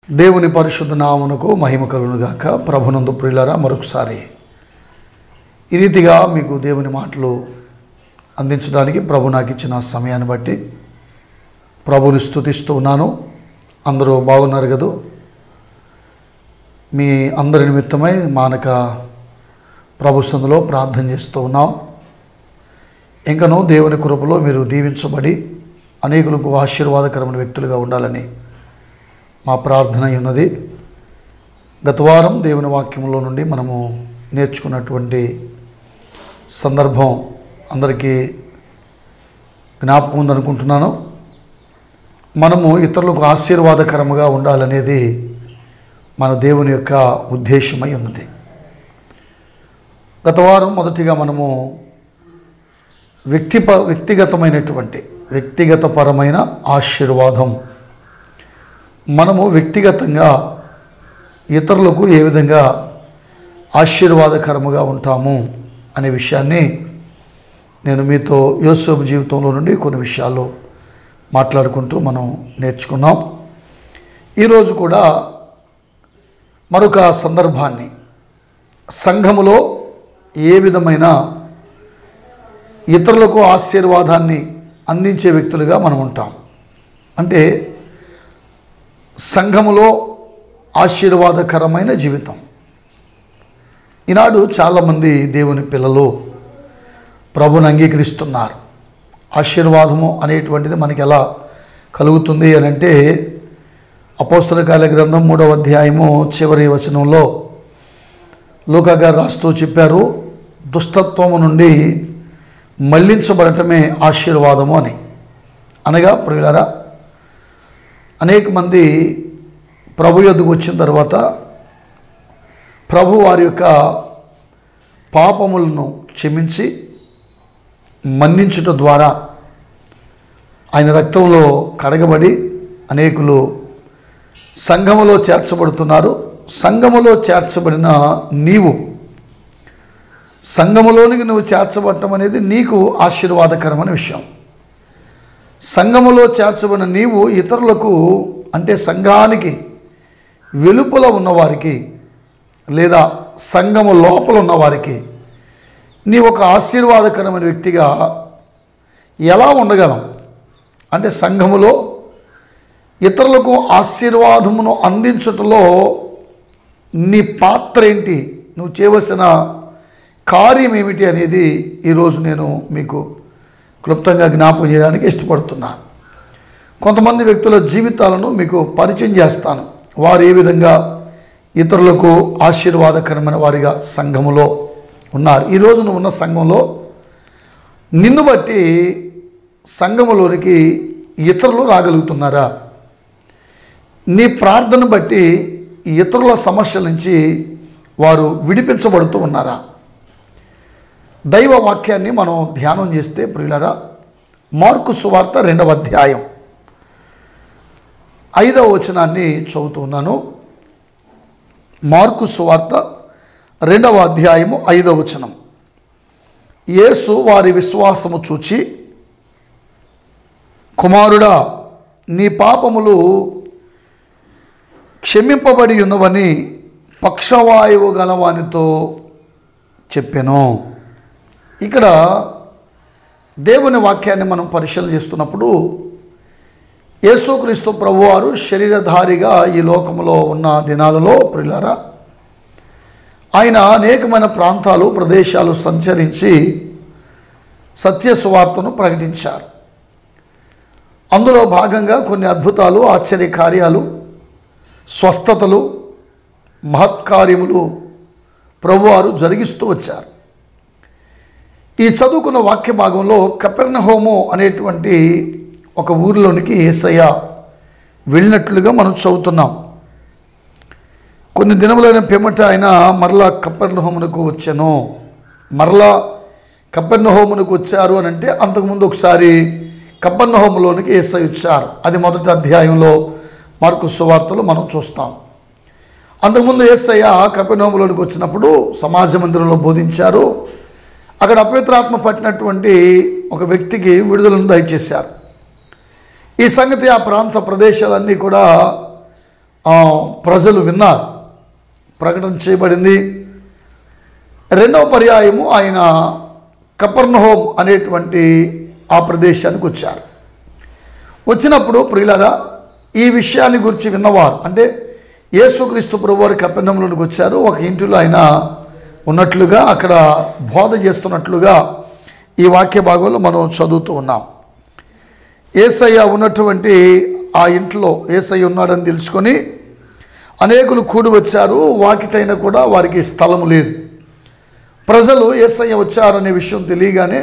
దేవుని పరిశుద్ధ నామునకు మహిమ కలుగునుగాక ప్రభునందు ప్రియులరా మరొకసారి ఈ రీతిగా మీకు దేవుని మాటలు అందించడానికి ప్రభు నాకు ఇచ్చిన సమయాన్ని బట్టి ప్రభుని స్థుతిస్తూ ఉన్నాను అందరూ బాగున్నారు కదూ మీ అందరి నిమిత్తమై మానక ప్రభు సందులో ప్రార్థన చేస్తూ ఉన్నాం ఇంకనూ దేవుని కృపలో మీరు దీవించబడి అనేకులకు ఆశీర్వాదకరమైన వ్యక్తులుగా ఉండాలని మా ప్రార్థన అయి ఉన్నది గత వారం దేవుని వాక్యంలో నుండి మనము నేర్చుకున్నటువంటి సందర్భం అందరికీ జ్ఞాపకం ఉందనుకుంటున్నాను మనము ఇతరులకు ఆశీర్వాదకరముగా ఉండాలనేది మన దేవుని యొక్క ఉద్దేశమై ఉన్నది గత వారం మొదటిగా మనము వ్యక్తిప వ్యక్తిగతమైనటువంటి వ్యక్తిగతపరమైన ఆశీర్వాదం మనము వ్యక్తిగతంగా ఇతరులకు ఏ విధంగా ఆశీర్వాదకరముగా ఉంటాము అనే విషయాన్ని నేను మీతో యోసేపు జీవితంలో నుండి కొన్ని విషయాలు మాట్లాడుకుంటూ మనం నేర్చుకున్నాం ఈరోజు కూడా మరొక సందర్భాన్ని సంఘములో ఏ విధమైన ఇతరులకు ఆశీర్వాదాన్ని అందించే వ్యక్తులుగా మనం ఉంటాం అంటే సంఘములో ఆశీర్వాదకరమైన జీవితం ఈనాడు చాలామంది దేవుని పిల్లలు ప్రభుని అంగీకరిస్తున్నారు ఆశీర్వాదము అనేటువంటిది మనకి ఎలా కలుగుతుంది అని అంటే అపోస్తలకాల గ్రంథం మూడవ అధ్యాయము చివరి వచనంలో లూకా గారు రాస్తూ చెప్పారు దుష్టత్వము నుండి మళ్లించబడటమే ఆశీర్వాదము అని అనగా ప్రియులరా అనేక మంది ప్రభు యొద్దకు వచ్చిన తర్వాత ప్రభు వారి యొక్క పాపములను క్షమించి మన్నించుట ద్వారా ఆయన రక్తంలో కడగబడి అనేకులు సంఘములో చేర్చబడుతున్నారు సంఘములో చేర్చబడిన నీవు సంఘములోనికి నువ్వు చేర్చబడటం అనేది నీకు ఆశీర్వాదకరమైన విషయం సంఘములో చేర్చబడిన నీవు ఇతరులకు అంటే సంఘానికి వెలుపల ఉన్నవారికి లేదా సంఘము లోపల ఉన్నవారికి నీ ఒక ఆశీర్వాదకరమైన వ్యక్తిగా ఎలా ఉండగలం అంటే సంఘములో ఇతరులకు ఆశీర్వాదమును అందించుటలో నీ పాత్ర ఏంటి నువ్వు చేయవలసిన కార్యం ఏమిటి అనేది ఈరోజు నేను మీకు క్లుప్తంగా జ్ఞాపకం చేయడానికి ఇష్టపడుతున్నాను కొంతమంది వ్యక్తుల జీవితాలను మీకు పరిచయం చేస్తాను వారు ఏ విధంగా ఇతరులకు ఆశీర్వాదకరమైన వారిగా సంఘములో ఉన్నారు ఈరోజు నువ్వు ఉన్న సంఘంలో నిన్ను బట్టి సంఘములోనికి ఇతరులు రాగలుగుతున్నారా నీ ప్రార్థన బట్టి ఇతరుల సమస్యల నుంచి వారు విడిపించబడుతూ ఉన్నారా దైవ వాక్యాన్ని మనం ధ్యానం చేస్తే ప్రియులరా మార్కు సువార్త రెండవ అధ్యాయం ఐదవ వచనాన్ని చదువుతున్నాను మార్కు సువార్త రెండవ అధ్యాయము ఐదవ వచనం యేసు వారి విశ్వాసము చూచి కుమారుడా నీ పాపములు క్షమింపబడి ఉన్నవని పక్షవాయువు గలవానితో చెప్పాను ఇక్కడ దేవుని వాక్యాన్ని మనం పరిశీలన చేస్తున్నప్పుడు యేసుక్రీస్తు ప్రభువారు శరీరధారిగా ఈ లోకంలో ఉన్న దినాలలో ప్రిల్లరా ఆయన అనేకమైన ప్రాంతాలు ప్రదేశాలు సంచరించి సత్య సువార్తను ప్రకటించారు అందులో భాగంగా కొన్ని అద్భుతాలు ఆశ్చర్య కార్యాలు స్వస్థతలు మహత్కార్యములు ప్రభువారు జరిగిస్తూ వచ్చారు ఈ చదువుకున్న వాక్య భాగంలో కపెర్నహోము అనేటువంటి ఒక ఊరిలోనికి ఏసయ్య వెళ్ళినట్లుగా మనం చదువుతున్నాం కొన్ని దినములైన పిమ్మట ఆయన మరలా కపెర్నహోమునకు వచ్చాను మరలా కపెర్నహోమునకు వచ్చారు అని అంటే అంతకుముందు ఒకసారి కపెర్నహోములోనికి ఏసై వచ్చారు అది మొదటి అధ్యాయంలో మార్కు సువార్తలు మనం చూస్తాం అంతకుముందు ఏసయ్య కపెర్నహోములోనికి వచ్చినప్పుడు సమాజ మందిరంలో బోధించారు అక్కడ అపవిత్రాత్మ పట్టినటువంటి ఒక వ్యక్తికి విడుదలను దయచేశారు ఈ సంగతి ఆ ప్రాంత ప్రదేశాలన్నీ కూడా ఆ, ప్రజలు విన్నారు ప్రకటన చేయబడింది రెండవ పర్యాయము ఆయన కపర్నహోమ్ అనేటువంటి ఆ ప్రదేశానికి వచ్చారు వచ్చినప్పుడు ప్రియులరా ఈ విషయాన్ని గురించి విన్నవారు అంటే యేసుక్రీస్తు ప్రభు వారి కపెన్నంలోనికి వచ్చారు ఒక ఇంటిలో ఆయన ఉన్నట్లుగా అక్కడ బోధ చేస్తున్నట్లుగా ఈ వాక్య భాగంలో మనం చదువుతూ ఉన్నాం ఏసయ్య ఉన్నటువంటి ఆ ఇంట్లో ఏసయ్య ఉన్నాడని తెలుసుకొని అనేకులు కూడి వచ్చారు వాకిటైనా కూడా వారికి స్థలం లేదు ప్రజలు ఏసయ్య వచ్చారనే విషయం తెలియగానే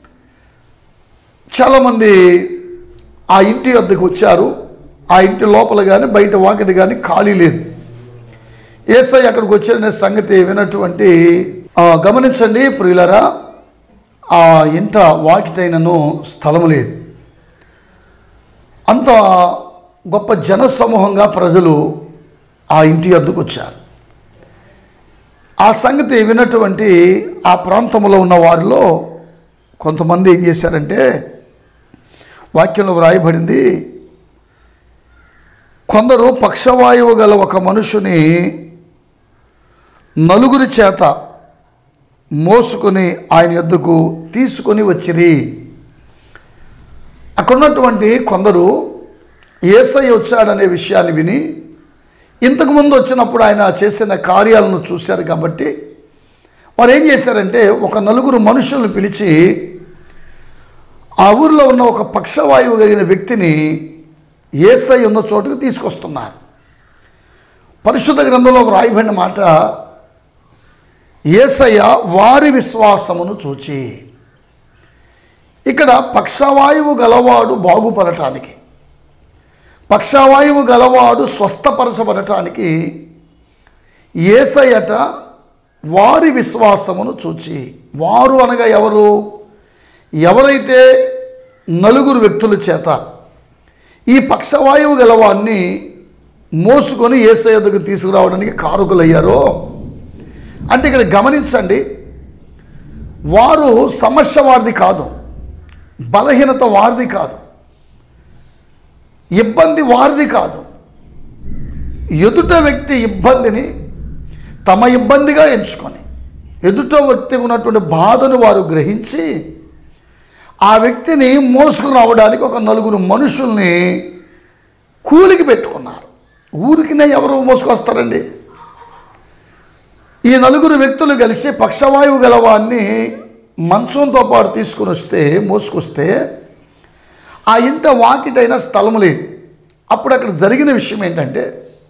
చాలామంది ఆ ఇంటి వద్దకు వచ్చారు ఆ ఇంటి లోపల కానీ బయట వాకిటి కానీ ఖాళీ లేదు ఏసై అక్కడికి వచ్చారనే సంగతి వినటువంటి ఆ, గమనించండి ప్రియులరా ఆ ఇంట వాకిటైనను స్థలం లేదు అంత గొప్ప జన సమూహంగా ప్రజలు ఆ ఇంటి వద్దకు వచ్చారు ఆ సంగతి విన్నటువంటి ఆ ప్రాంతంలో ఉన్న వారిలో కొంతమంది ఏం చేశారంటే వాక్యంలో వ్రాయబడింది కొందరు పక్షవాయువు గల ఒక మనుషుని నలుగురి చేత మోసుకొని ఆయన ఎద్దుకు తీసుకొని వచ్చిరి అక్కడ ఉన్నటువంటి కొందరు ఏసై వచ్చాడనే విషయాన్ని విని ఇంతకుముందు వచ్చినప్పుడు ఆయన చేసిన కార్యాలను చూశారు కాబట్టి వారు ఏం చేశారంటే ఒక నలుగురు మనుషులను పిలిచి ఆ ఊరిలో ఉన్న ఒక పక్షవాయువు కలిగిన వ్యక్తిని ఏసై ఉన్న చోటుకు తీసుకొస్తున్నారు పరిశుద్ధ గ్రంథంలో వ్రాయబడిన మాట ఏసయ్య వారి విశ్వాసమును చూచి ఇక్కడ పక్షవాయువు గలవాడు బాగుపడటానికి పక్షవాయువు గలవాడు స్వస్థపరచబడటానికి ఏసయ్యట వారి విశ్వాసమును చూచి వారు అనగా ఎవరు ఎవరైతే నలుగురు వ్యక్తుల చేత ఈ పక్షవాయువు గలవాన్ని మోసుకొని ఏసయ్యకు తీసుకురావడానికి కారుకులయ్యారో అంటే ఇక్కడ గమనించండి వారు సమస్య వారిది కాదు బలహీనత వారిది కాదు ఇబ్బంది వారిది కాదు ఎదుట వ్యక్తి ఇబ్బందిని తమ ఇబ్బందిగా ఎంచుకొని ఎదుట వ్యక్తి ఉన్నటువంటి బాధను వారు గ్రహించి ఆ వ్యక్తిని మోసుకు రావడానికి ఒక నలుగురు మనుషుల్ని కూలికి పెట్టుకున్నారు ఊరికినే ఎవరు మోసుకొస్తారండి ఈ నలుగురు వ్యక్తులు కలిసి పక్షవాయువు గలవాన్ని మంచంతో పాటు తీసుకుని వస్తే మోసుకొస్తే ఆ ఇంట వాకిటైన స్థలం లేదు అప్పుడు అక్కడ జరిగిన విషయం ఏంటంటే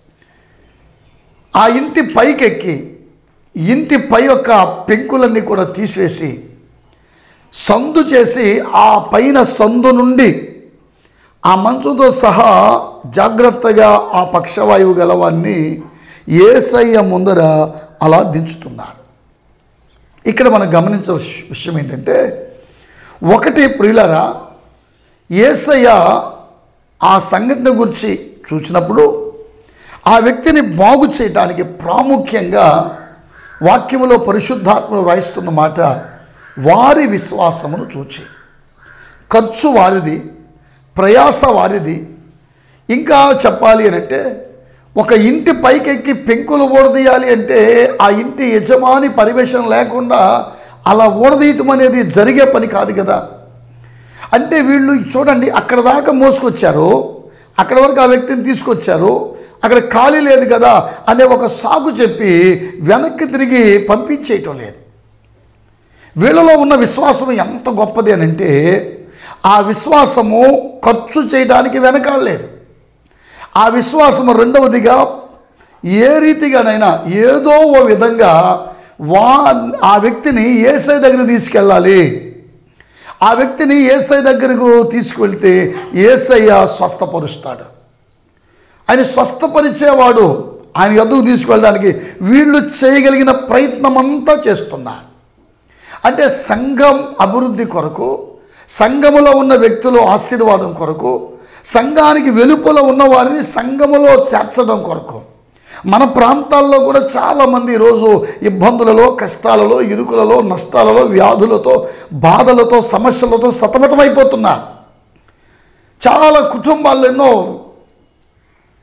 ఆ ఇంటి పైకెక్కి ఇంటి పై యొక్క పెంకులన్నీ కూడా తీసివేసి సందు చేసి ఆ పైన సందు నుండి ఆ మంచుతో సహా జాగ్రత్తగా ఆ పక్షవాయువు గలవాన్ని ఏసయ్య ముందర అలా దించుతున్నారు ఇక్కడ మనం గమనించే విష- విషయం ఏంటంటే ఒకటి ప్రియులరా ఏసయ్య ఆ సంఘటన గురించి చూసినప్పుడు ఆ వ్యక్తిని బాగు చేయటానికి ప్రాముఖ్యంగా వాక్యములో పరిశుద్ధాత్మను రాయిస్తున్న మాట వారి విశ్వాసమును చూచి ఖర్చు వారిది ప్రయాస వారిది ఇంకా చెప్పాలి అని అంటే ఒక ఇంటి పైకెక్కి పెంకులు ఓడదీయాలి అంటే ఆ ఇంటి యజమాని పరివేషం లేకుండా అలా ఓడదీయటం అనేది జరిగే పని కాదు కదా అంటే వీళ్ళు చూడండి అక్కడ దాకా మోసుకొచ్చారు అక్కడ వరకు ఆ వ్యక్తిని తీసుకొచ్చారు అక్కడ ఖాళీ లేదు కదా అనే ఒక సాగు చెప్పి వెనక్కి తిరిగి పంపించేయటం లేదు వీళ్ళలో ఉన్న విశ్వాసం ఎంత గొప్పది అని అంటే ఆ విశ్వాసము ఖర్చు చేయడానికి వెనకాడలేదు ఆ విశ్వాసము రెండవదిగా ఏ రీతిగానైనా ఏదో ఓ విధంగా వా ఆ వ్యక్తిని ఏసై దగ్గర తీసుకెళ్ళాలి ఆ వ్యక్తిని ఏసై దగ్గరకు తీసుకువెళ్తే ఏసయ్య స్వస్థపరుస్తాడు ఆయన స్వస్థపరిచేవాడు ఆయన ఎద్దుకు తీసుకువెళ్ళడానికి వీళ్ళు చేయగలిగిన ప్రయత్నం అంతా చేస్తున్నారు అంటే సంఘం అభివృద్ధి కొరకు సంఘములో ఉన్న వ్యక్తులు ఆశీర్వాదం కొరకు సంఘానికి వెలుపల ఉన్న వారిని సంఘములో చేర్చడం కొరకు మన ప్రాంతాల్లో కూడా చాలామంది ఈరోజు ఇబ్బందులలో కష్టాలలో ఇరుకులలో నష్టాలలో వ్యాధులతో బాధలతో సమస్యలతో సతమతమైపోతున్నారు చాలా కుటుంబాల్లో ఎన్నో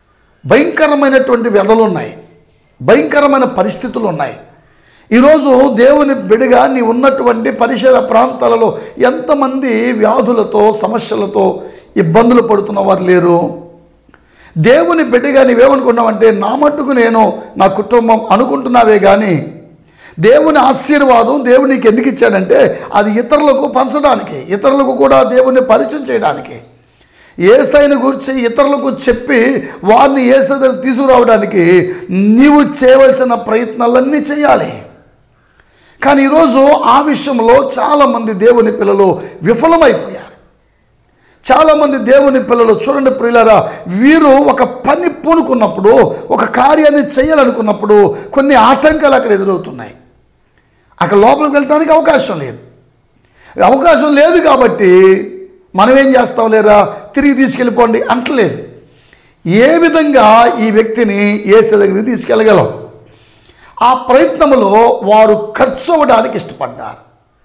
భయంకరమైనటువంటి వ్యధలు ఉన్నాయి భయంకరమైన పరిస్థితులు ఉన్నాయి ఈరోజు దేవుని బిడిగా నీ ఉన్నటువంటి పరిసర ప్రాంతాలలో ఎంతమంది వ్యాధులతో సమస్యలతో ఇబ్బందులు పడుతున్న వారు లేరు దేవుని బిడ్డగా నీవేమనుకున్నావంటే నా మట్టుకు నేను నా కుటుంబం అనుకుంటున్నావే కానీ దేవుని ఆశీర్వాదం దేవుడు నీకు ఎందుకు ఇచ్చాడంటే అది ఇతరులకు పంచడానికి ఇతరులకు కూడా దేవుని పరిచయం చేయడానికి ఏసైని గురించి ఇతరులకు చెప్పి వారిని ఏసై దగ్గర తీసుకురావడానికి నీవు చేయవలసిన ప్రయత్నాలన్నీ చేయాలి కానీ ఈరోజు ఆ విషయంలో చాలామంది దేవుని పిల్లలు విఫలమైపోయారు చాలామంది దేవుని పిల్లలు చూడండి ప్రియులారా వీరు ఒక పని పూనుకున్నప్పుడు ఒక కార్యాన్ని చేయాలనుకున్నప్పుడు కొన్ని ఆటంకాలు అక్కడ ఎదురవుతున్నాయి అక్కడ లోపలికి వెళ్ళడానికి అవకాశం లేదు అవకాశం లేదు కాబట్టి మనం ఏం చేస్తాం లేరా తిరిగి తీసుకెళ్ళిపోండి అంటలేదు ఏ విధంగా ఈ వ్యక్తిని ఏసే దగ్గరికి తీసుకెళ్ళగలం ఆ ప్రయత్నంలో వారు ఖర్చు అవ్వడానికి ఇష్టపడ్డారు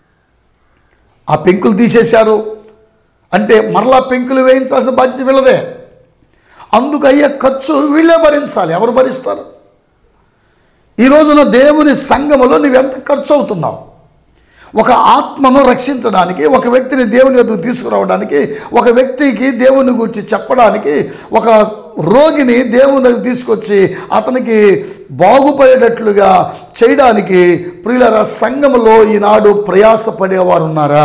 ఆ పెంకులు తీసేశారు అంటే మరలా పెంకులు వేయించాల్సిన బాధ్యత వీళ్ళదే అందుకు అయ్యే ఖర్చు వీళ్ళే భరించాలి ఎవరు భరిస్తారు ఈ రోజున దేవుని సంఘములో నువ్వెంత ఖర్చు అవుతున్నావు ఒక ఆత్మను రక్షించడానికి ఒక వ్యక్తిని దేవుని వద్దకు తీసుకురావడానికి ఒక వ్యక్తికి దేవుని గురించి చెప్పడానికి ఒక రోగిని దేవుని దగ్గర తీసుకొచ్చి అతనికి బాగుపడేటట్లుగా చేయడానికి ప్రియులర సంఘములో ఈనాడు ప్రయాసపడేవారు ఉన్నారా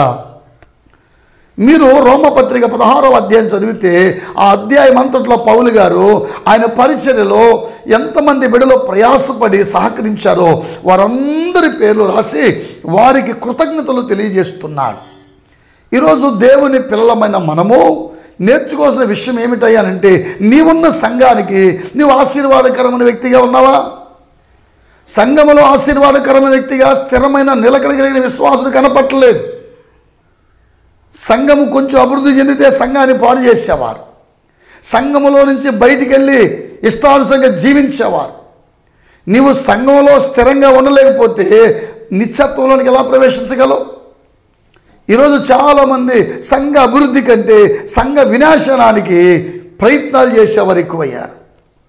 మీరు రోమపత్రిక పదహారవ అధ్యాయం చదివితే ఆ అధ్యాయం అంతట్లో పౌలు గారు ఆయన పరిచర్యలో ఎంతమంది బిడలో ప్రయాసపడి సహకరించారో వారందరి పేర్లు రాసి వారికి కృతజ్ఞతలు తెలియజేస్తున్నాడు ఈరోజు దేవుని పిల్లలమైన మనము నేర్చుకోవాల్సిన విషయం ఏమిటయ్యానంటే నీవున్న సంఘానికి నీవు ఆశీర్వాదకరమైన వ్యక్తిగా ఉన్నావా సంఘములో ఆశీర్వాదకరమైన వ్యక్తిగా స్థిరమైన నిలకడగలిగిన విశ్వాసులు కనపట్టలేదు సంఘము కొంచెం అభివృద్ధి చెందితే సంఘాన్ని పాడు చేసేవారు సంఘములో నుంచి బయటికి వెళ్ళి ఇష్టానుసరంగా జీవించేవారు నీవు సంఘంలో స్థిరంగా ఉండలేకపోతే నిత్యత్వంలోనికి ఎలా ప్రవేశించగలవు ఈరోజు చాలామంది సంఘ అభివృద్ధి కంటే సంఘ వినాశనానికి ప్రయత్నాలు చేసేవారు ఎక్కువయ్యారు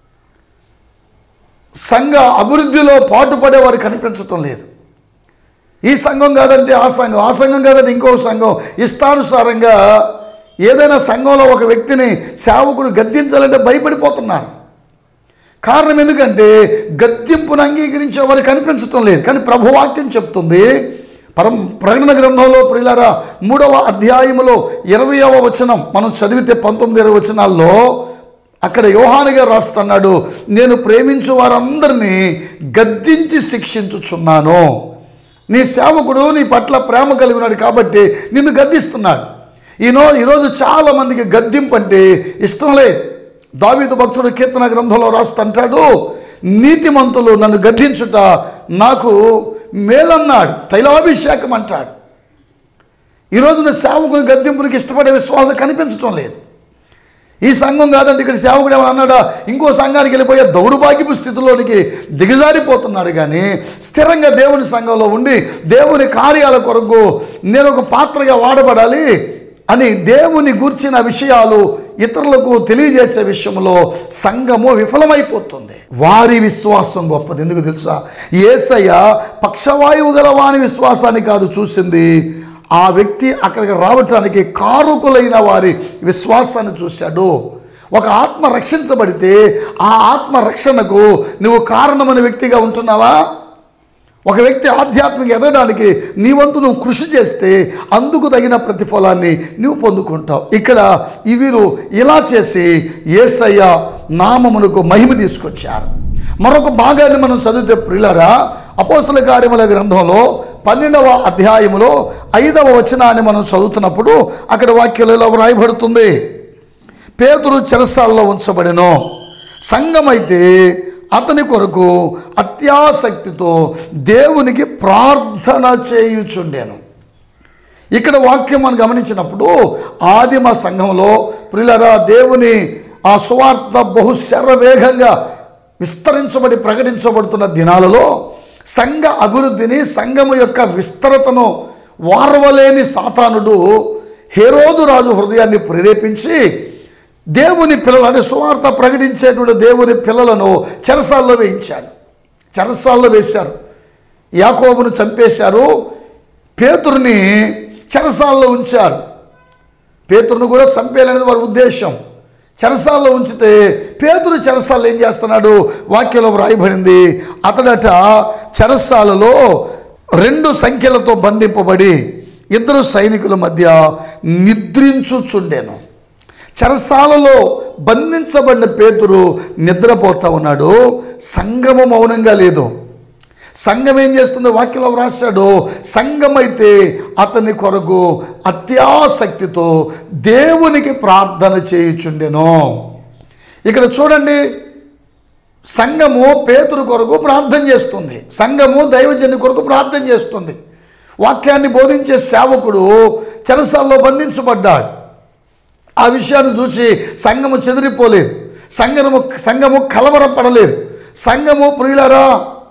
సంఘ అభివృద్ధిలో పాటుపడేవారు కనిపించటం లేదు ఈ సంఘం కాదంటే ఆ సంఘం ఆ సంఘం కాదంటే ఇంకో సంఘం ఇష్టానుసారంగా ఏదైనా సంఘంలో ఒక వ్యక్తిని సేవకుడు గద్దించాలంటే భయపడిపోతున్నారు కారణం ఎందుకంటే గద్దింపును అంగీకరించే వారు కనిపించటం లేదు కానీ ప్రభువాక్యం చెప్తుంది పరం ప్రకటన గ్రంథంలో ప్రియులారా మూడవ అధ్యాయములో ఇరవయవ వచనం మనం చదివితే పంతొమ్మిది ఇరవై వచనాల్లో అక్కడ యోహాను గారు రాస్తున్నాడు నేను ప్రేమించు వారందరినీ గద్దించి శిక్షించుచున్నాను నీ సేవకుడు నీ పట్ల ప్రేమ కలిగి ఉన్నాడు కాబట్టి నిన్ను గద్దిస్తున్నాడు ఈనో ఈరోజు చాలామందికి గద్దింపు అంటే ఇష్టం లేదు దావీదు భక్తుడు కీర్తన గ్రంథంలో రాస్తుంటాడు నీతిమంతులు నన్ను గద్దించుట నాకు మేలన్నాడు తైలాభిషేకం అంటాడు ఈరోజున సేవకుని గద్దింపునికి ఇష్టపడే విశ్వాసం కనిపించడం లేదు ఈ సంఘం కాదంటే ఇక్కడ సేవకుడు ఏమన్నా అన్నాడా ఇంకో సంఘానికి వెళ్ళిపోయే దౌర్భాగ్యపు స్థితిలోనికి దిగజారిపోతున్నాడు కానీ స్థిరంగా దేవుని సంఘంలో ఉండి దేవుని కార్యాల కొరకు నేను ఒక పాత్రగా వాడబడాలి అని దేవుని గూర్చిన విషయాలు ఇతరులకు తెలియజేసే విషయంలో సంఘము విఫలమైపోతుంది వారి విశ్వాసం గొప్పది ఎందుకు తెలుసా ఏసయ్య పక్షవాయువు గల వాని విశ్వాసాన్ని కాదు చూసింది ఆ వ్యక్తి అక్కడికి రావటానికి కారుకులైన వారి విశ్వాసాన్ని చూశాడు ఒక ఆత్మ రక్షించబడితే ఆ ఆత్మ రక్షణకు నువ్వు కారణమైన వ్యక్తిగా ఉంటున్నావా ఒక వ్యక్తి ఆధ్యాత్మిక ఎదగడానికి నీ వంతు నువ్వు కృషి చేస్తే అందుకు తగిన ప్రతిఫలాన్ని నువ్వు పొందుకుంటావు ఇక్కడ ఈ వీరు ఇలా చేసి ఏసయ్య నామమునకు మహిమ తీసుకొచ్చారు మరొక భాగాన్ని మనం చదివితే ప్రియులరా అపోస్తుల కార్యముల గ్రంథంలో పన్నెండవ అధ్యాయములో ఐదవ వచనాన్ని మనం చదువుతున్నప్పుడు అక్కడ వాక్యంలో ఇలా వ్రాయబడుతుంది పేతురు చెరసాల్లో ఉంచబడిను సంఘమైతే అతని కొరకు అత్యాసక్తితో దేవునికి ప్రార్థన చేయుచుండెను ఇక్కడ వాక్యం మనం గమనించినప్పుడు ఆదిమ సంఘంలో ప్రియులరా దేవుని ఆ సువార్త బహు శరవేగంగా విస్తరించబడి ప్రకటించబడుతున్న దినాలలో సంఘ అభివృద్ధిని సంఘము యొక్క విస్తరతను వారవలేని సాతానుడు హేరోదు రాజు హృదయాన్ని ప్రేరేపించి దేవుని పిల్లలు అంటే సువార్త ప్రకటించేటువంటి దేవుని పిల్లలను చెరసాల్లో వేయించాడు చెరసాల్లో వేశారు యాకోబును చంపేశారు పేతురుని చెరసాల్లో ఉంచారు పేతురును కూడా చంపేయాలనేది వారి ఉద్దేశం చెరసాల్లో ఉంచితే పేతురు చెరసాల్లో ఏం చేస్తున్నాడు వాక్యంలో వ్రాయబడింది అతడట చెరసాలలో రెండు సంఖ్యలతో బంధింపబడి ఇద్దరు సైనికుల మధ్య నిద్రించుచుండెను చెరసాలలో బంధించబడిన పేతురు నిద్రపోతా ఉన్నాడు సంగము మౌనంగా లేదు సంఘం ఏం చేస్తుందో వాక్యంలో వ్రాశాడు సంఘం అయితే అతని కొరకు అత్యాసక్తితో దేవునికి ప్రార్థన చేయుచుండెను ఇక్కడ చూడండి సంఘము పేతురు కొరకు ప్రార్థన చేస్తుంది సంఘము దైవజన్ని కొరకు ప్రార్థన చేస్తుంది వాక్యాన్ని బోధించే సేవకుడు చెరసాల్లో బంధించబడ్డాడు ఆ విషయాన్ని చూసి సంఘము చెదిరిపోలేదు సంఘము సంఘము కలవరపడలేదు సంఘము ప్రియులరా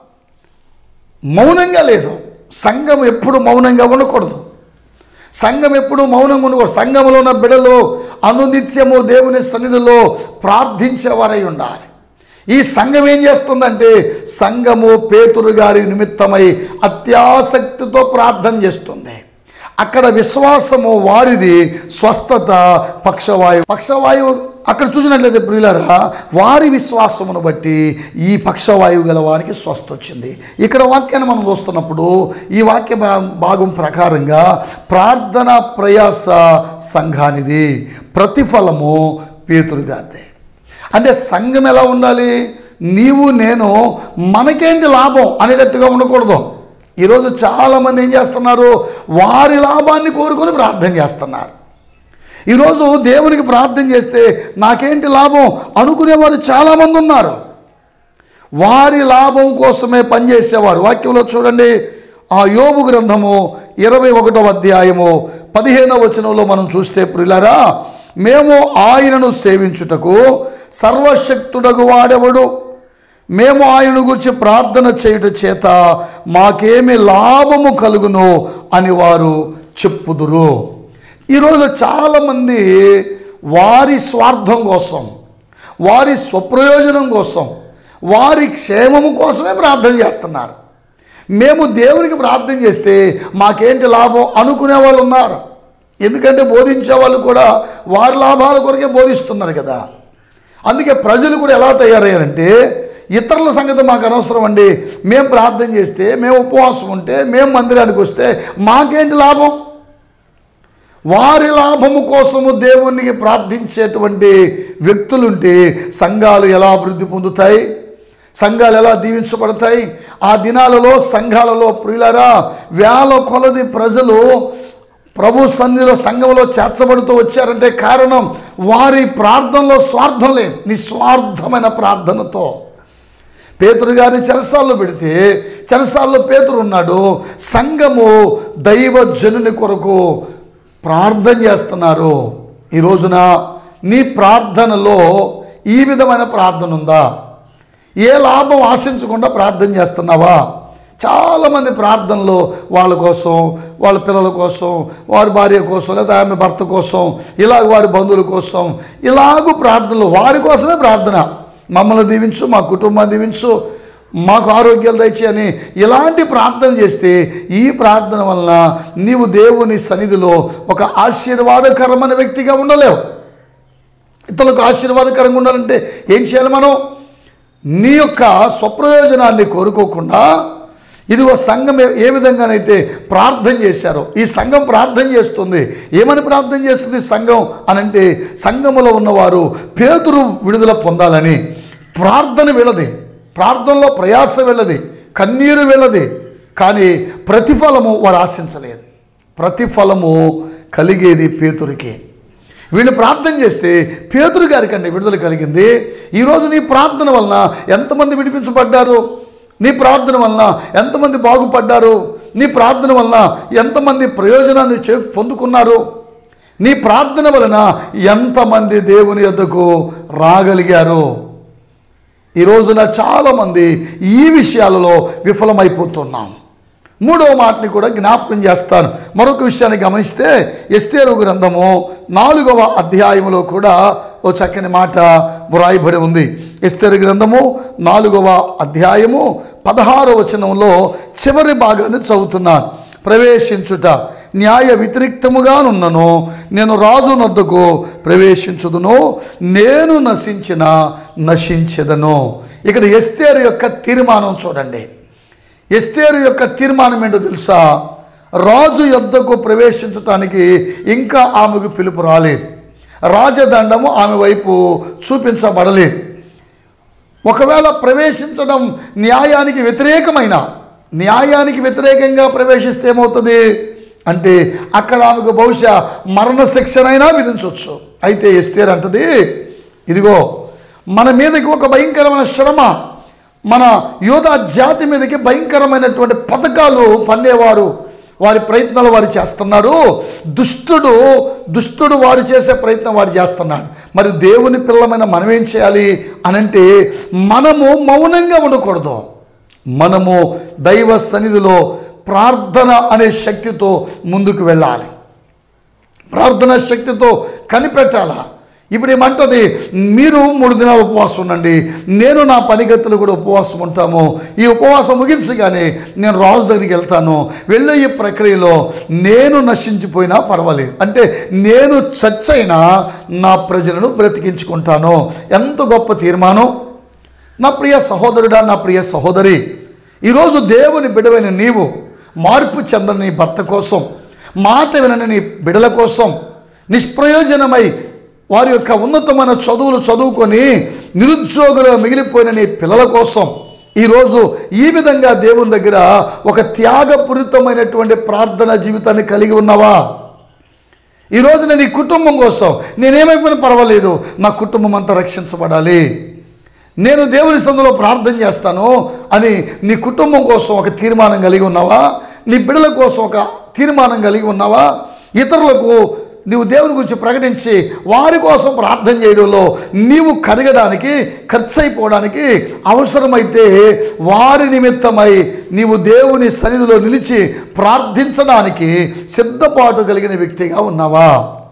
మౌనంగా లేదు సంఘం ఎప్పుడు మౌనంగా ఉండకూడదు సంఘం ఎప్పుడు మౌనంగా ఉండకూడదు సంఘంలో ఉన్న బిడలు అనునిత్యము దేవుని సన్నిధిలో ప్రార్థించేవారై ఉండాలి ఈ సంఘం ఏం చేస్తుందంటే సంఘము పేతురు గారి నిమిత్తమై అత్యాసక్తితో ప్రార్థన చేస్తుంది అక్కడ విశ్వాసము వారిది స్వస్థత పక్షవాయువు పక్షవాయువు అక్కడ చూసినట్లయితే ప్రియులరా వారి విశ్వాసమును బట్టి ఈ పక్షవాయువు గల వారికి స్వస్థ వచ్చింది ఇక్కడ వాక్యాన్ని మనం చూస్తున్నప్పుడు ఈ వాక్య భా- భాగం ప్రకారంగా ప్రార్థన ప్రయాస సంఘానిది ప్రతిఫలము పేతురు గారిది అంటే సంఘం ఎలా ఉండాలి నీవు నేను మనకేంటి లాభం అనేటట్టుగా ఉండకూడదు ఈరోజు చాలామంది ఏం చేస్తున్నారు వారి లాభాన్ని కోరుకొని ప్రార్థన చేస్తున్నారు ఈరోజు దేవునికి ప్రార్థన చేస్తే నాకేంటి లాభం అనుకునేవారు చాలామంది ఉన్నారు వారి లాభం కోసమే పనిచేసేవారు వాక్యంలో చూడండి ఆ యోగు గ్రంథము ఇరవై ఒకటవ అధ్యాయము పదిహేనవ వచనంలో మనం చూస్తే ప్రియులారా మేము ఆయనను సేవించుటకు సర్వశక్తుడగు వాడెవడు మేము ఆయన గురించి ప్రార్థన చేయుట చేత మాకేమి లాభము కలుగును అని వారు చెప్పుదురు ఈరోజు చాలామంది వారి స్వార్థం కోసం వారి స్వప్రయోజనం కోసం వారి క్షేమము కోసమే ప్రార్థన చేస్తున్నారు మేము దేవునికి ప్రార్థన చేస్తే మాకేంటి లాభం అనుకునే వాళ్ళు ఉన్నారు ఎందుకంటే బోధించే వాళ్ళు కూడా వారి లాభాల కొరకే బోధిస్తున్నారు కదా అందుకే ప్రజలు కూడా ఎలా తయారయ్యారంటే ఇతరుల సంగతి మాకు అనవసరం అండి మేము ప్రార్థన చేస్తే మేము ఉపవాసం ఉంటే మేము మందిరానికి వస్తే మాకేంటి లాభం వారి లాభము కోసము దేవునికి ప్రార్థించేటువంటి వ్యక్తులుంటే సంఘాలు ఎలా అభివృద్ధి పొందుతాయి సంఘాలు ఎలా దీవించబడతాయి ఆ దినాలలో సంఘాలలో ప్రియులరా వేల కొలది ప్రజలు ప్రభు సన్నిధిలో సంఘంలో చేర్చబడుతూ వచ్చారంటే కారణం వారి ప్రార్థనలో స్వార్థం లేదు నిస్వార్థమైన ప్రార్థనతో పేతురు గారిని చెరసాల్లో పెడితే చెరసాల్లో పేతురు ఉన్నాడు సంఘము దైవజనుని కొరకు ప్రార్థన చేస్తున్నారు ఈ రోజున నీ ప్రార్థనలో ఈ విధమైన ప్రార్థన ఉందా ఏ లాభం ఆశించకుండా ప్రార్థన చేస్తున్నావా చాలామంది ప్రార్థనలో వాళ్ళ కోసం వాళ్ళ పిల్లల కోసం వారి భార్య కోసం లేదా ఆమె భర్త కోసం ఇలాగ వారి బంధువుల కోసం ఇలాగూ ప్రార్థనలు వారి కోసమే ప్రార్థన మమ్మల్ని దీవించు మా కుటుంబాన్ని దీవించు మాకు ఆరోగ్యాలు దయచి అని ఇలాంటి ప్రార్థన చేస్తే ఈ ప్రార్థన వలన నీవు దేవుని సన్నిధిలో ఒక ఆశీర్వాదకరమైన వ్యక్తిగా ఉండలేవు ఇతరులకు ఆశీర్వాదకరంగా ఉండాలంటే ఏం చేయాలి మనం నీ యొక్క స్వప్రయోజనాన్ని కోరుకోకుండా ఇదిగో సంఘం ఏ- ఏ విధంగానైతే ప్రార్థన చేశారో ఈ సంఘం ప్రార్థన చేస్తుంది ఏమని ప్రార్థన చేస్తుంది సంఘం అనంటే సంఘములో ఉన్నవారు పేతురు విడుదల పొందాలని ప్రార్థన వెళ్ళది ప్రార్థనలో ప్రయాస వెళ్ళది కన్నీరు వెళ్ళది కానీ ప్రతిఫలము వారు ఆశించలేదు ప్రతిఫలము కలిగేది పేతురికి వీళ్ళు ప్రార్థన చేస్తే పేతురు గారికి అండి విడుదల కలిగింది ఈరోజు నీ ప్రార్థన వలన ఎంతమంది విడిపించబడ్డారు నీ ప్రార్థన వలన ఎంతమంది బాగుపడ్డారు నీ ప్రార్థన వలన ఎంతమంది ప్రయోజనాన్ని చే పొందుకున్నారు నీ ప్రార్థన వలన ఎంతమంది దేవుని యొద్దకు రాగలిగారు ఈ రోజున చాలామంది ఈ విషయాలలో విఫలమైపోతున్నాం మూడవ మాటని కూడా జ్ఞాపకం చేస్తాను మరొక విషయాన్ని గమనిస్తే ఎస్తేరు గ్రంథము నాలుగవ అధ్యాయములో కూడా ఓ చక్కని మాట వ్రాయబడి ఉంది ఎస్తేరు గ్రంథము నాలుగవ అధ్యాయము పదహారవ వచనంలో చివరి భాగాన్ని చదువుతున్నాను ప్రవేశించుట న్యాయ వ్యతిరిక్తముగానున్నను నేను రాజు నొద్దకు ప్రవేశించుదును నేను నశించిన నశించెదను ఇక్కడ ఎస్తేరు యొక్క తీర్మానం చూడండి ఎస్తేరు యొక్క తీర్మానం ఏంటో తెలుసా రాజు యొద్దకు ప్రవేశించటానికి ఇంకా ఆమెకు పిలుపు రాలేదు రాజదండము ఆమె వైపు చూపించబడలేదు ఒకవేళ ప్రవేశించడం న్యాయానికి వ్యతిరేకమైన న్యాయానికి వ్యతిరేకంగా ప్రవేశిస్తే ఏమవుతుంది అంటే అక్కడ ఆమెకు బహుశా మరణ శిక్షనైనా విధించవచ్చు అయితే ఎస్తేర్ అంటది ఇదిగో మన మీదకి ఒక భయంకరమైన శ్రమ మన యోధా జాతి మీదకి భయంకరమైనటువంటి పథకాలు పన్నేవారు వారి ప్రయత్నాలు వారు చేస్తున్నారు దుష్టుడు దుష్టుడు వాడు చేసే ప్రయత్నం వాడు చేస్తున్నాడు మరి దేవుని పిల్లమైన మనం ఏం చేయాలి అనంటే మనము మౌనంగా ఉండకూడదు మనము దైవ సన్నిధిలో ప్రార్థన అనే శక్తితో ముందుకు వెళ్ళాలి ప్రార్థన శక్తితో కనిపెట్టాలా ఇప్పుడు ఏమంటది మీరు మూడు దినాలు ఉపవాసం ఉండండి నేను నా పనిగతులు కూడా ఉపవాసం ఉంటాము ఈ ఉపవాసం ముగించగానే నేను రాజు దగ్గరికి వెళ్తాను వెళ్ళే ఈ ప్రక్రియలో నేను నశించిపోయినా పర్వాలేదు అంటే నేను చచ్చైనా నా ప్రజలను బ్రతికించుకుంటాను ఎంత గొప్ప తీర్మానం నా ప్రియ సహోదరుడా నా ప్రియ సహోదరి ఈరోజు దేవుని బిడవైన నీవు మార్పు చెందని నీ భర్త కోసం మాట వినని నీ బిడల కోసం నిష్ప్రయోజనమై వారి యొక్క ఉన్నతమైన చదువులు చదువుకొని నిరుద్యోగులు మిగిలిపోయిన నీ పిల్లల కోసం ఈరోజు ఈ విధంగా దేవుని దగ్గర ఒక త్యాగపూరితమైనటువంటి ప్రార్థన జీవితాన్ని కలిగి ఉన్నావా ఈ రోజున నీ కుటుంబం కోసం నేనేమైపోయినా పర్వాలేదు నా కుటుంబం అంతా రక్షించబడాలి నేను దేవుని సందులో ప్రార్థన చేస్తాను అని నీ కుటుంబం కోసం ఒక తీర్మానం కలిగి ఉన్నావా నీ బిడ్డల కోసం ఒక తీర్మానం కలిగి ఉన్నావా ఇతరులకు నీవు దేవుని గురించి ప్రకటించి వారి కోసం ప్రార్థన చేయడంలో నీవు కరగడానికి ఖర్చు అయిపోవడానికి అవసరమైతే వారి నిమిత్తమై నీవు దేవుని సన్నిధిలో నిలిచి ప్రార్థించడానికి సిద్ధపాటు కలిగిన వ్యక్తిగా ఉన్నావా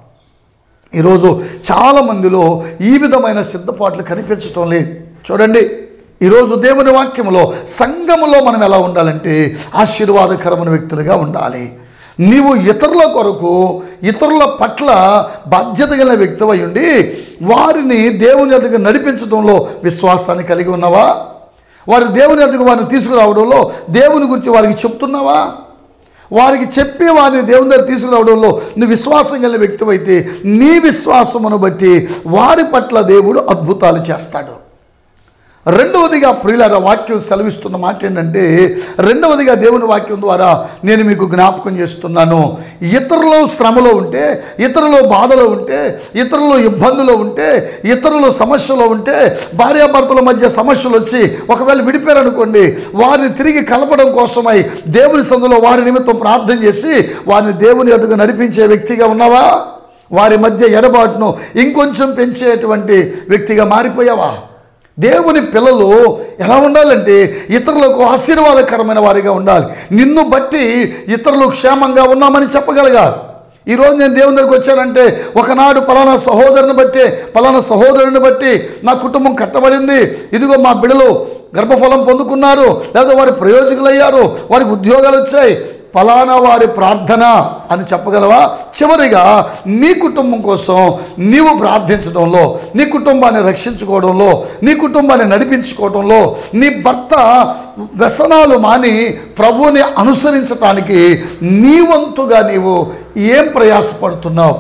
ఈరోజు చాలామందిలో ఈ విధమైన సిద్ధపాట్లు కనిపించటం లేదు చూడండి ఈరోజు దేవుని వాక్యములో సంఘములో మనం ఎలా ఉండాలంటే ఆశీర్వాదకరమైన వ్యక్తులుగా ఉండాలి నీవు ఇతరుల కొరకు ఇతరుల పట్ల బాధ్యత గల వ్యక్తివై ఉండి వారిని దేవుని ఎదుగు నడిపించడంలో విశ్వాసాన్ని కలిగి ఉన్నావా వారి దేవుని ఎదుగు వారిని తీసుకురావడంలో దేవుని గురించి వారికి చెప్తున్నావా వారికి చెప్పి వారిని దేవుని దగ్గర తీసుకురావడంలో నువ్వు విశ్వాసం కలిగిన వ్యక్తివైతే నీ విశ్వాసమును బట్టి వారి పట్ల దేవుడు అద్భుతాలు చేస్తాడు రెండవదిగా ప్రియులార వాక్యం సెలవిస్తున్న మాట ఏంటంటే రెండవదిగా దేవుని వాక్యం ద్వారా నేను మీకు జ్ఞాపకం చేస్తున్నాను ఇతరులు శ్రమలో ఉంటే ఇతరులు బాధలో ఉంటే ఇతరులు ఇబ్బందులో ఉంటే ఇతరులు సమస్యలో ఉంటే భార్యాభర్తల మధ్య సమస్యలు వచ్చి ఒకవేళ విడిపారనుకోండి వారిని తిరిగి కలపడం కోసమై దేవుని సందులో వారి నిమిత్తం ప్రార్థన చేసి వారిని దేవుని ఎదుగు నడిపించే వ్యక్తిగా ఉన్నావా వారి మధ్య ఎడబాటును ఇంకొంచెం పెంచేటువంటి వ్యక్తిగా మారిపోయావా దేవుని పిల్లలు ఎలా ఉండాలంటే ఇతరులకు ఆశీర్వాదకరమైన వారిగా ఉండాలి నిన్ను బట్టి ఇతరులు క్షేమంగా ఉన్నామని చెప్పగలగాలి ఈరోజు నేను దేవుని దగ్గరికి వచ్చానంటే ఒకనాడు పలానా సహోదరుని బట్టి పలానా సహోదరుని బట్టి నా కుటుంబం కట్టబడింది ఇదిగో మా బిడలు గర్భఫలం పొందుకున్నారు లేదా వారి ప్రయోజకులయ్యారు వారికి ఉద్యోగాలు వచ్చాయి ఫలానా వారి ప్రార్థన అని చెప్పగలవా చివరిగా నీ కుటుంబం కోసం నీవు ప్రార్థించడంలో నీ కుటుంబాన్ని రక్షించుకోవడంలో నీ కుటుంబాన్ని నడిపించుకోవడంలో నీ భర్త వ్యసనాలు మాని ప్రభువుని అనుసరించటానికి నీ వంతుగా నీవు ఏం ప్రయాసపడుతున్నావు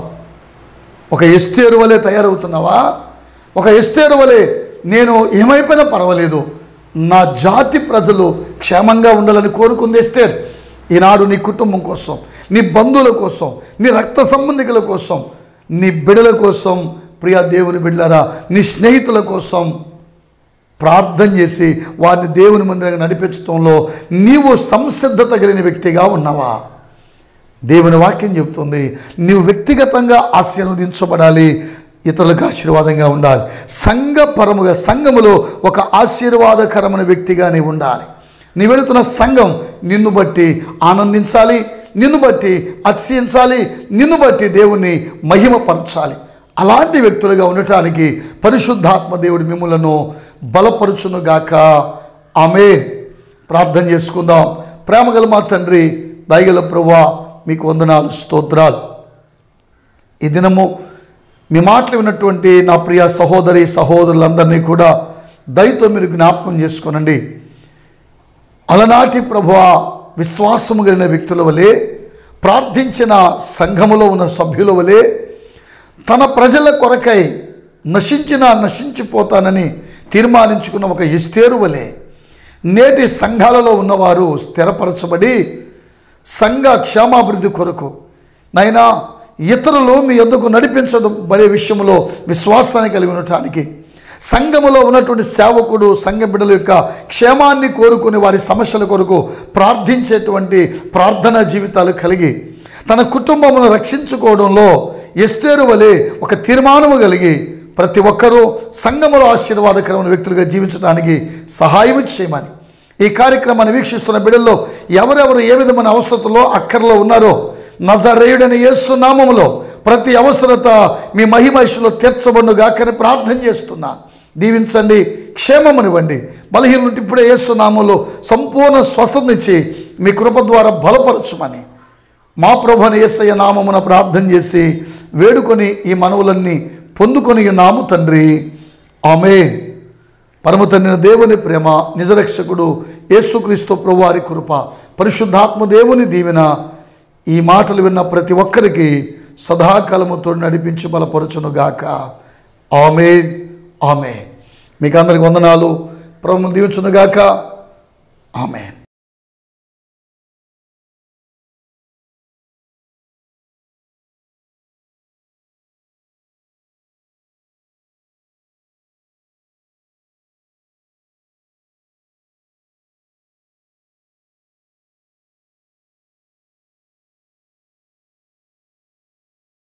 ఒక ఎస్తేరు వలె తయారవుతున్నావా ఒక ఎస్తేరు వలె నేను ఏమైపోయినా పర్వాలేదు నా జాతి ప్రజలు క్షేమంగా ఉండాలని కోరుకుంది ఎస్తేర్ ఈనాడు నీ కుటుంబం కోసం నీ బంధువుల కోసం నీ రక్త సంబంధికుల కోసం నీ బిడల కోసం ప్రియా దేవుని బిడ్డలారా నీ స్నేహితుల కోసం ప్రార్థన చేసి వారిని దేవుని మందిరంగా నడిపించడంలో నీవు సంసిద్ధత కలిగిన వ్యక్తిగా ఉన్నావా దేవుని వాక్యం చెబుతుంది నీవు వ్యక్తిగతంగా ఆశీర్వదించబడాలి ఇతరులకు ఆశీర్వాదంగా ఉండాలి సంఘపరముగా సంఘములో ఒక ఆశీర్వాదకరమైన వ్యక్తిగా నీవు ఉండాలి నీ వెళుతున్న సంఘం నిన్ను బట్టి ఆనందించాలి నిన్ను బట్టి అతిశయించాలి నిన్ను బట్టి దేవుణ్ణి మహిమపరచాలి అలాంటి వ్యక్తులుగా ఉండటానికి పరిశుద్ధాత్మ దేవుడు మిమ్మలను బలపరుచునుగాక ఆమె ప్రార్థన చేసుకుందాం ప్రేమగల మా తండ్రి దయగల ప్రభువా మీకు వందనాలు స్తోత్రాలు ఈ దినము మీ మాటలు విన్నటువంటి నా ప్రియ సహోదరి సహోదరులందరినీ కూడా దయతో మీరు జ్ఞాపకం చేసుకోనండి అలనాటి ప్రభువ విశ్వాసము కలిగిన వ్యక్తుల వలె ప్రార్థించిన సంఘములో ఉన్న సభ్యుల వలె తన ప్రజల కొరకై నశించినా నశించిపోతానని తీర్మానించుకున్న ఒక ఇస్తేరు వలె నేటి సంఘాలలో ఉన్నవారు స్థిరపరచబడి సంఘ క్షేమాభివృద్ధి కొరకు నైనా ఇతరులు మీ యొద్దకు నడిపించడం బడే విషయంలో విశ్వాసాన్ని కలిగి ఉండటానికి సంఘములో ఉన్నటువంటి సేవకుడు సంఘ బిడ్డల యొక్క క్షేమాన్ని కోరుకుని వారి సమస్యల కొరకు ప్రార్థించేటువంటి ప్రార్థనా జీవితాలు కలిగి తన కుటుంబమును రక్షించుకోవడంలో ఎస్తేరు వలె ఒక తీర్మానము కలిగి ప్రతి ఒక్కరూ సంఘములో ఆశీర్వాదకరమైన వ్యక్తులుగా జీవించడానికి సహాయం చేయమని ఈ కార్యక్రమాన్ని వీక్షిస్తున్న బిడ్డల్లో ఎవరెవరు ఏ విధమైన అవసరతలో అక్కర్లో ఉన్నారో నజరేయుడని యేసు నామములో ప్రతి అవసరత మీ మహిమహిషలో తీర్చబడుగా కానీ ప్రార్థన చేస్తున్నాను దీవించండి క్షేమమునివ్వండి బలహీన నుండి ఇప్పుడే యేసు నామంలో సంపూర్ణ స్వస్థతనిచ్చి మీ కృప ద్వారా బలపరచుమని మా ప్రభుని యేసయ్య నామమున ప్రార్థన చేసి వేడుకొని ఈ మనవులన్నీ పొందుకొని నాము తండ్రి ఆమె పరమతండ్రిన దేవుని ప్రేమ నిజరక్షకుడు యేసుక్రీస్తు ప్రభువారి కృప పరిశుద్ధాత్మ దేవుని దీవెన ఈ మాటలు విన్న ప్రతి ఒక్కరికి సదాకాలముతో నడిపించి బలపరచునుగాక ఆమె ఆమె మీకు అందరికి వందనాలు ప్రభుత్వం దీవించునుగాక ఆమె